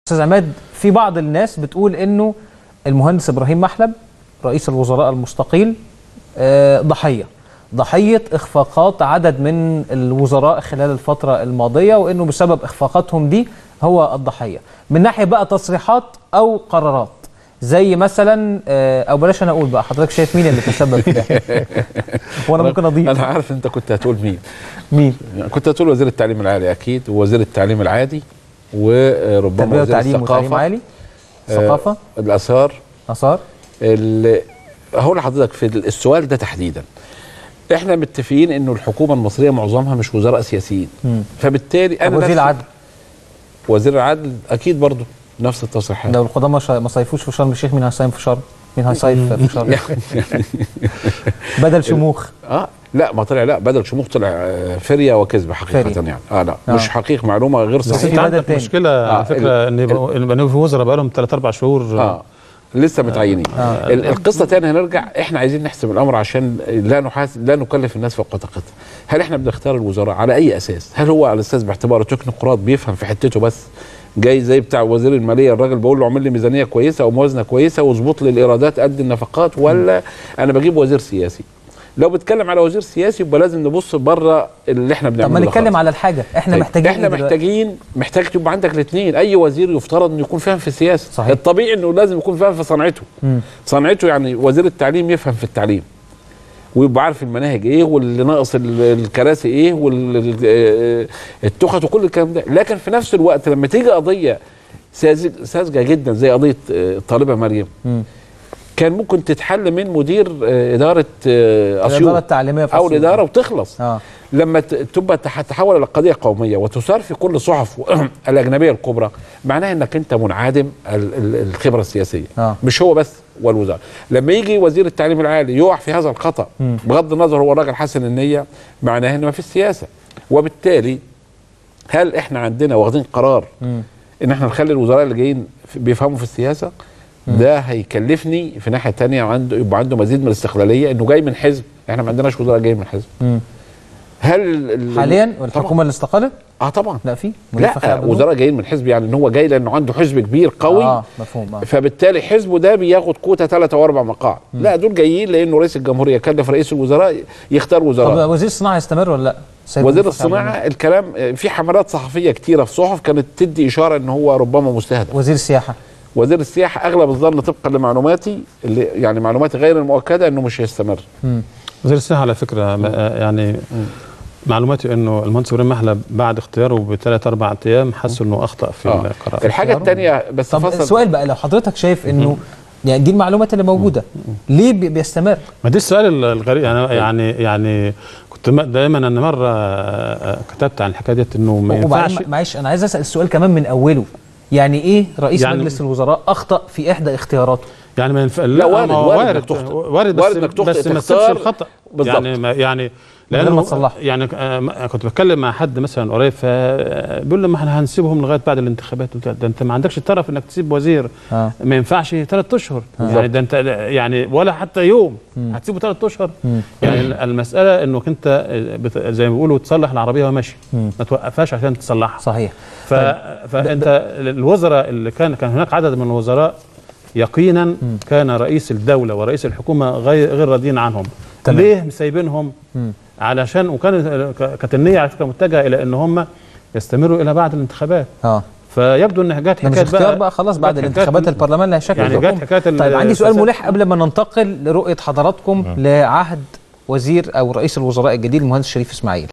استاذ عماد في بعض الناس بتقول انه المهندس ابراهيم محلب رئيس الوزراء المستقيل آه، ضحيه ضحيه اخفاقات عدد من الوزراء خلال الفتره الماضيه وانه بسبب اخفاقاتهم دي هو الضحيه من ناحيه بقى تصريحات او قرارات زي مثلا آه، او بلاش انا اقول بقى حضرتك شايف مين اللي تسبب في ده وانا ممكن اضيف انا عارف انت كنت هتقول مين مين يعني كنت هتقول وزير التعليم العالي اكيد ووزير التعليم العادي وربما تربيه وزير وتعليم وتعليم الثقافه عالي آه، ثقافه الاثار اثار ال- هقول لحضرتك في السؤال ده تحديدا احنا متفقين انه الحكومه المصريه معظمها مش وزراء سياسيين مم. فبالتالي طب انا وزير نفسي- العدل وزير العدل اكيد برضه نفس التصريحات لو القضاه ما شا- ما صيفوش في شرم الشيخ مين هيصيف في شرم؟ مين هيصيف في شرم؟ بدل شموخ اه لا ما طلع لا بدل شموخ طلع آه، فريه وكذب حقيقه فرية. يعني اه لا آه. مش حقيقه معلومه غير بس بس في انت صحيحه بدل عندك تاني. مشكله آه، على فكره ان يبقوا يبقوا في وزراء بقى لهم ثلاث اربع شهور اه لسه متعينين آه. ال- القصه تاني هنرجع احنا عايزين نحسم الامر عشان لا نحاس لا نكلف الناس فوق طاقتها هل احنا بنختار الوزراء على اي اساس هل هو على اساس باعتباره تكنوقراط بيفهم في حتته بس جاي زي بتاع وزير الماليه الراجل بقول له اعمل لي ميزانيه كويسه او موازنه كويسه واظبط لي الايرادات قد النفقات ولا انا بجيب وزير سياسي لو بتكلم على وزير سياسي يبقى لازم نبص بره اللي احنا بنعمله طب ما ده نتكلم خالص. على الحاجه احنا طيب، محتاجين احنا إيه دلوقتي؟ محتاجين محتاج تبقى عندك الاثنين اي وزير يفترض انه يكون فاهم في السياسه صحيح. الطبيعي انه لازم يكون فاهم في صنعته مم. صنعته يعني وزير التعليم يفهم في التعليم ويبقى عارف المناهج ايه واللي ناقص ال- الكراسي ايه والتخت وكل الكلام ده لكن في نفس الوقت لما تيجي قضيه ساذج- ساذجه جدا زي قضيه آه، الطالبه مريم مم. كان ممكن تتحل من مدير آه، اداره آه، الاداره اسيوط التعليميه في او أسيوط. الاداره وتخلص اه لما ت- تبقى تح- تحول الى قضيه قوميه وتثار في كل الصحف الاجنبيه الكبرى معناها انك انت منعدم ال- ال- الخبره السياسيه آه. مش هو بس والوزاره لما يجي وزير التعليم العالي يقع في هذا الخطا مم. بغض النظر هو راجل حسن النيه معناها انه ما في السياسه وبالتالي هل احنا عندنا واخدين قرار مم. ان احنا نخلي الوزراء اللي جايين في- بيفهموا في السياسه ده هيكلفني في ناحيه تانية عنده يبقى عنده مزيد من الاستقلاليه انه جاي من حزب احنا ما عندناش وزراء جاي من حزب مم. هل ال- ال- حاليا طبعاً. الحكومه اللي استقالت اه طبعا لا في مدير فخر لا عبد النور؟ وزراء جايين من حزب يعني ان هو جاي لانه عنده حزب كبير قوي اه مفهوم اه فبالتالي حزبه ده بياخد كوتا ثلاثة واربع مقاعد لا دول جايين لانه رئيس الجمهوريه كلف رئيس الوزراء يختار طب وزراء وزير الصناعه يستمر ولا لا؟ سيد وزير مصطفى عبد النور. الصناعه الكلام في حملات صحفيه كتيره في صحف كانت تدي اشاره ان هو ربما مستهدف وزير السياحه وزير السياحه اغلب الظن طبقا لمعلوماتي اللي يعني معلوماتي غير المؤكده انه مش هيستمر مم. وزير الصحه على فكره ما- يعني معلوماتي انه المهندس ابراهيم محلب بعد اختياره بثلاث اربع ايام حسوا انه اخطا في آه. القرار الحاجه اختياره؟ الثانيه بس طب فصل السؤال بقى لو حضرتك شايف انه يعني دي المعلومات اللي موجوده ليه بي- بيستمر؟ ما دي السؤال الغريب يعني يعني يعني كنت م- دايما انا مره آه، كتبت عن الحكايه ديت انه ما ينفعش وبعدين معلش انا عايز اسال السؤال كمان من اوله يعني ايه رئيس يعني- مجلس الوزراء اخطا في احدى اختياراته؟ يعني ما ينفع لا، وارد- ما هو وارد وارد إنك تخطئ. وارد بس وارد إنك تخطئ، بس ما تختار. تسيبش الخطا بالظبط. يعني ما يعني غير لانه ما تصلحه. يعني آه، ما- كنت بتكلم مع حد مثلا قريب فبيقول لي ما احنا هنسيبهم لغايه بعد الانتخابات وبتاع. ده انت ما عندكش الطرف انك تسيب وزير اه ما ينفعش ثلاث اشهر يعني ده انت يعني ولا حتى يوم هتسيبه ثلاث اشهر مم. يعني المساله انك انت بت- زي ما بيقولوا تصلح العربيه وهي ماشيه مم. ما توقفهاش عشان تصلحها صحيح ف... فانت الوزراء اللي كان كان هناك عدد من الوزراء يقينا كان رئيس الدوله ورئيس الحكومه غير غير راضيين عنهم تمام. ليه سايبينهم مم. علشان وكان كانت النيه على فكره متجهه الى ان هم يستمروا الى بعد الانتخابات اه فيبدو ان جت ده مش حكايه اختيار بقى خلاص بعد جت حكاية الانتخابات ال- البرلمان اللي هيشكل يعني الحكومة. جت حكايه ال- طيب عندي سؤال الفساد. ملح قبل ما ننتقل لرؤيه حضراتكم لعهد وزير او رئيس الوزراء الجديد المهندس شريف اسماعيل